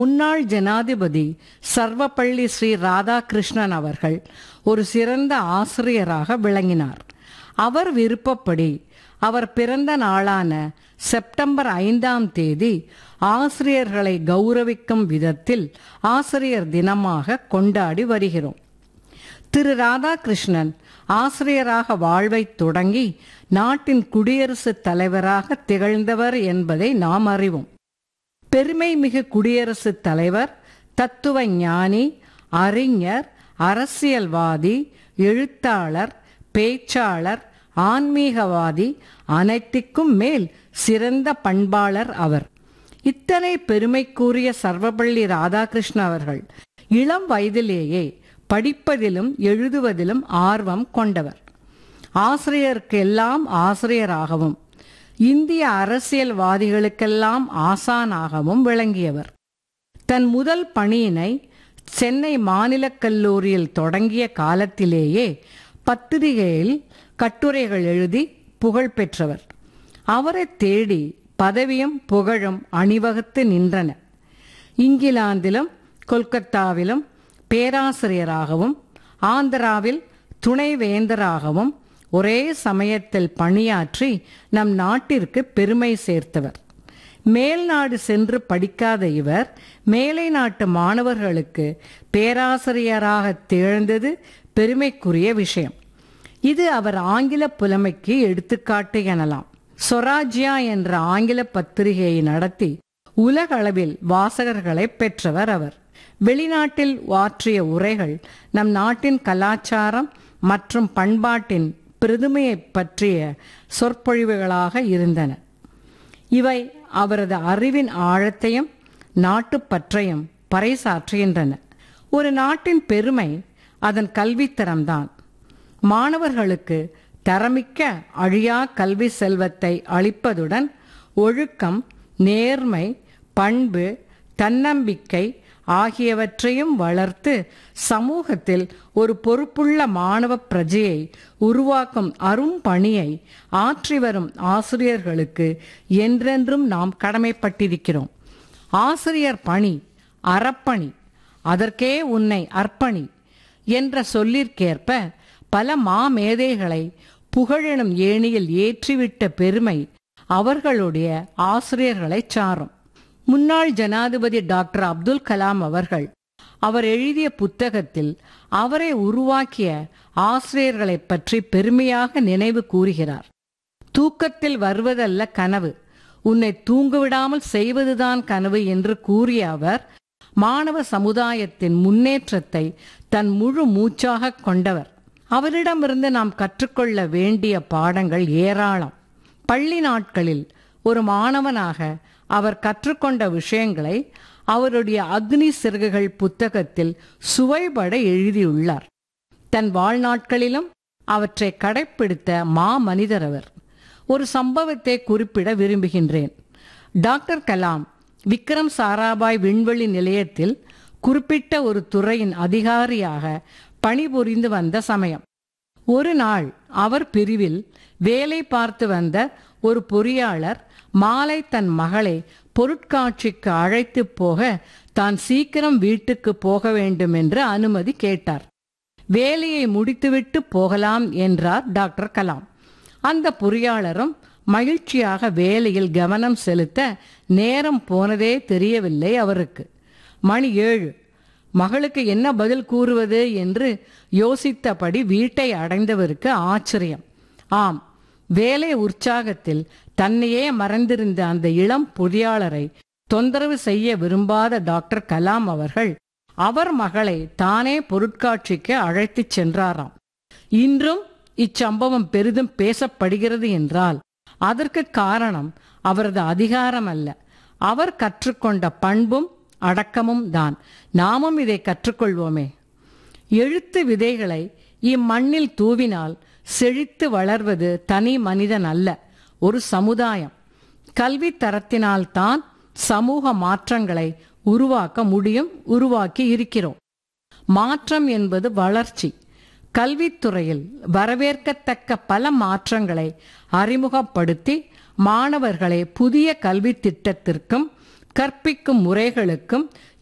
முன்னாள் ஜனாதிபதி சர்வப்பள்ளி ஸ்ரீ ராதாகிருஷ்ணன் அவர்கள் ஒரு சிறந்த ஆசிரியராக விளங்கினார் அவர் விருப்பப்படி அவர் பிறந்த நாளான செப்டம்பர் ஐந்தாம் தேதி ஆசிரியர்களை கௌரவிக்கும் விதத்தில் ஆசிரியர் தினமாக கொண்டாடி வருகிறோம் திரு ராதாகிருஷ்ணன் ஆசிரியராக வாழ்வை தொடங்கி நாட்டின் குடியரசுத் தலைவராக திகழ்ந்தவர் என்பதை நாம் அறிவோம் பெருமை மிகு குடியரசுத் தலைவர் தத்துவ ஞானி அறிஞர் அரசியல்வாதி எழுத்தாளர் பேச்சாளர் ஆன்மீகவாதி அனைத்திற்கும் மேல் சிறந்த பண்பாளர் அவர் இத்தனை பெருமைக்குரிய சர்வபள்ளி ராதாகிருஷ்ண அவர்கள் இளம் வயதிலேயே படிப்பதிலும் எழுதுவதிலும் ஆர்வம் கொண்டவர் ஆசிரியருக்கு எல்லாம் ஆசிரியராகவும் இந்திய அரசியல்வாதிகளுக்கெல்லாம் ஆசானாகவும் விளங்கியவர் தன் முதல் பணியினை சென்னை மாநிலக் கல்லூரியில் தொடங்கிய காலத்திலேயே பத்திரிகையில் கட்டுரைகள் எழுதி புகழ் பெற்றவர் அவரை தேடி பதவியும் புகழும் அணிவகுத்து நின்றன இங்கிலாந்திலும் கொல்கத்தாவிலும் பேராசிரியராகவும் ஆந்திராவில் துணைவேந்தராகவும் ஒரே சமயத்தில் பணியாற்றி நம் நாட்டிற்கு பெருமை சேர்த்தவர் மேல்நாடு சென்று படிக்காத இவர் மேலை நாட்டு மாணவர்களுக்கு பேராசிரியராக திகழ்ந்தது பெருமைக்குரிய விஷயம் இது அவர் ஆங்கில புலமைக்கு எடுத்துக்காட்டு எனலாம் சொராஜ்யா என்ற ஆங்கில பத்திரிகையை நடத்தி உலக அளவில் வாசகர்களை பெற்றவர் அவர் வெளிநாட்டில் ஆற்றிய உரைகள் நம் நாட்டின் கலாச்சாரம் மற்றும் பண்பாட்டின் பிரதுமையை பற்றிய சொற்பொழிவுகளாக இருந்தன இவை அவரது அறிவின் ஆழத்தையும் நாட்டுப்பற்றையும் பறைசாற்றுகின்றன ஒரு நாட்டின் பெருமை அதன் கல்வித்தரம்தான் மாணவர்களுக்கு தரமிக்க அழியா கல்வி செல்வத்தை அளிப்பதுடன் ஒழுக்கம் நேர்மை பண்பு தன்னம்பிக்கை ஆகியவற்றையும் வளர்த்து சமூகத்தில் ஒரு பொறுப்புள்ள மாணவ பிரஜையை உருவாக்கும் அரும் பணியை ஆற்றி வரும் ஆசிரியர்களுக்கு என்றென்றும் நாம் கடமைப்பட்டிருக்கிறோம் ஆசிரியர் பணி அறப்பணி அதற்கே உன்னை அர்ப்பணி என்ற சொல்லிற்கேற்ப பல மாமேதைகளை புகழெனும் ஏணியில் ஏற்றிவிட்ட பெருமை அவர்களுடைய ஆசிரியர்களைச் சாரும் முன்னாள் ஜனாதிபதி டாக்டர் அப்துல் கலாம் அவர்கள் அவர் எழுதிய புத்தகத்தில் அவரை உருவாக்கிய ஆசிரியர்களை பற்றி பெருமையாக நினைவு கூறுகிறார் தூக்கத்தில் வருவதல்ல கனவு உன்னை தூங்கவிடாமல் செய்வதுதான் கனவு என்று கூறிய அவர் மாணவ சமுதாயத்தின் முன்னேற்றத்தை தன் முழு மூச்சாக கொண்டவர் அவரிடமிருந்து நாம் கற்றுக்கொள்ள வேண்டிய பாடங்கள் ஏராளம் பள்ளி நாட்களில் ஒரு மாணவனாக அவர் கற்றுக்கொண்ட விஷயங்களை அவருடைய அக்னி சிறகுகள் புத்தகத்தில் சுவைபட எழுதியுள்ளார் தன் வாழ்நாட்களிலும் அவற்றை கடைப்பிடித்த மா மனிதர் அவர் ஒரு சம்பவத்தை குறிப்பிட விரும்புகின்றேன் டாக்டர் கலாம் விக்ரம் சாராபாய் விண்வெளி நிலையத்தில் குறிப்பிட்ட ஒரு துறையின் அதிகாரியாக பணிபுரிந்து வந்த சமயம் ஒரு நாள் அவர் பிரிவில் வேலை பார்த்து வந்த ஒரு பொறியாளர் மாலை தன் மகளை பொருட்காட்சிக்கு அழைத்து போக தான் சீக்கிரம் வீட்டுக்கு போக வேண்டும் என்று அனுமதி கேட்டார் வேலையை முடித்துவிட்டு போகலாம் என்றார் டாக்டர் கலாம் அந்த பொறியாளரும் மகிழ்ச்சியாக வேலையில் கவனம் செலுத்த நேரம் போனதே தெரியவில்லை அவருக்கு மணி ஏழு மகளுக்கு என்ன பதில் கூறுவது என்று யோசித்தபடி வீட்டை அடைந்தவருக்கு ஆச்சரியம் ஆம் வேலை உற்சாகத்தில் தன்னையே மறந்திருந்த அந்த இளம் பொறியாளரை தொந்தரவு செய்ய விரும்பாத டாக்டர் கலாம் அவர்கள் அவர் மகளை தானே பொருட்காட்சிக்கு அழைத்துச் சென்றாராம் இன்றும் இச்சம்பவம் பெரிதும் பேசப்படுகிறது என்றால் அதற்கு காரணம் அவரது அதிகாரம் அல்ல அவர் கற்றுக்கொண்ட பண்பும் அடக்கமும் தான் நாமும் இதை கற்றுக்கொள்வோமே எழுத்து விதைகளை இம்மண்ணில் தூவினால் செழித்து வளர்வது தனி மனிதன் அல்ல ஒரு சமுதாயம் கல்வி தரத்தினால்தான் சமூக மாற்றங்களை உருவாக்க முடியும் உருவாக்கி இருக்கிறோம் மாற்றம் என்பது வளர்ச்சி கல்வித்துறையில் வரவேற்கத்தக்க பல மாற்றங்களை அறிமுகப்படுத்தி மாணவர்களை புதிய கல்வி திட்டத்திற்கும் கற்பிக்கும் முறைகளுக்கும்